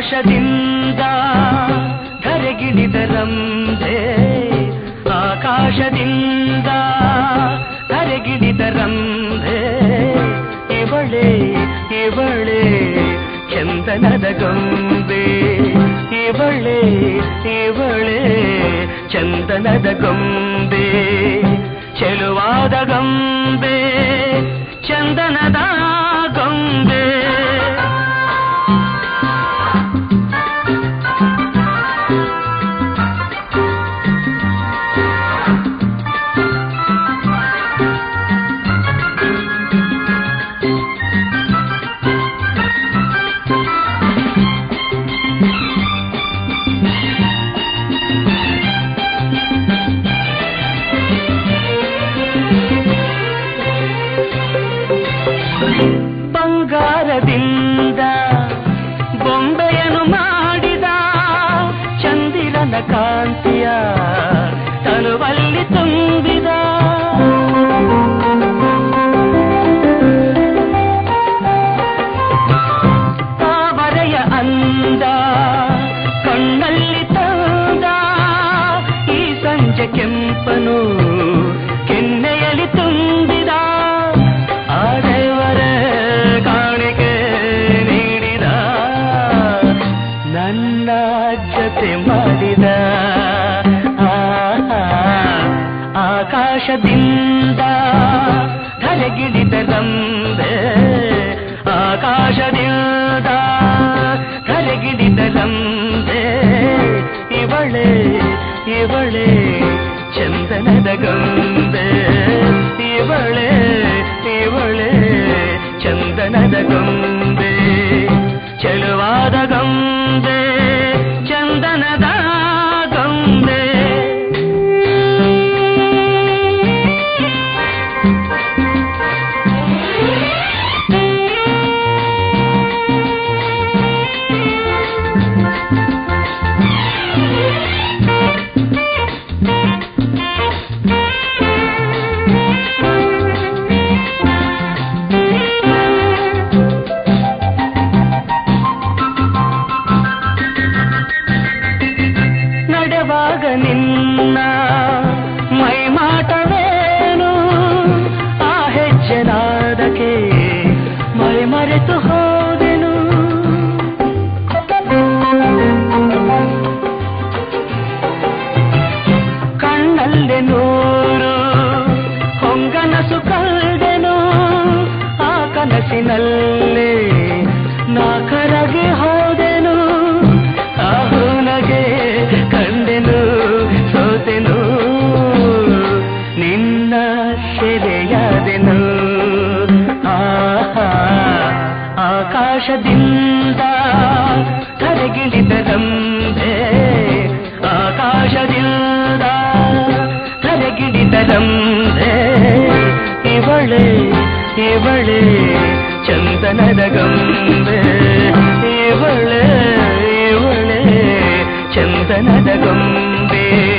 ಆಕಾಶದಿಂದ ಧರೆಗಿಳಿದರಂದೆ ಆಕಾಶದಿಂದ ಧರೆಗಿಳಿದರಂದೆ ಇವಳೆ ಇವಳೆ ಚಂದನದ ಗೊಂಬೆ ಇವಳೆ ಇವಳೆ ಚಂದನದ ಗೊಂಬೆ ಚೆಲುವಾದ ಗೊಂಬೆ ಚಂದನದ ಗೊಂಬೆ ಬಂಗಾರದಿಂದ ಬೊಂಬೆಯನ್ನು ಮಾಡಿದ ಚಂದಿರನ ಕಾಂತಿಯ ತನುವಲ್ಲಿ ತುಂಬಿದ ತಾವರೆಯ ಅಂದ ಕಣ್ಣಲ್ಲಿ ತಂದ ಈ ಸಂಜೆ ಕೆಂಪನು ಕೆನ್ನೆಯಲ್ಲಿ ತುಂಬಿದ ಆ ದೇವರ ಕಾಣಿಕೆ ನೀಡಿದ ನನ್ನ ಜೊತೆ ಮಾಡಿದ ಆ, ಆಕಾಶದಿಂದ ಧರೆಗಿಳಿದ ರಂಬೆ ಆಕಾಶದಿಂದ ಧರೆಗಿಳಿದ ರಂಬೆ ಇವಳೆ ಇವಳೆ ಚಂದನದ ಗೊಂಬೆ ಇವಳೆ ಇವಳೆ ಚಂದನದ ಗೊಂಬೆ ಚೆಲುವಾದ ಗೊಂಬೆ ಚಂದನದ ಗೊಂಬೆ ನಡೆವಾಗ ನಿನ್ನ ಮೈಮಾಟವೇನು ಆ ಹೆಜ್ಜೆನಾದಕ್ಕೆ ಮೈ ಮರೆತು ಹೋದೆನು ಕಣ್ಣಲ್ಲಿ ನೂರು ಹೊಂಗನಸು ಕಳೆದೆನು ಆ ಕನಸಿನಲ್ಲಿ ನಾ ಕರಗಿ ಹೋದೆನು ಆ ಹುನಗೆ ಕಂಡೆನು ಸೋತೆನು ನಿನ್ನ ಸೆರೆಯಾದೆನು ಆಹಾ ಆಕಾಶದಿಂದ ಧರೆಗಿಳಿದ ರಂಬೆ ಆಕಾಶದಿಂದ ಧರೆಗಿಳಿದ ರಂಬೆ ಇವಳೆ ಇವಳೆ ಚಂದನದ ಗೊಂಬೆ ಇವಳೆ ಇವಳೆ ಚಂದನದ ಗೊಂಬೆ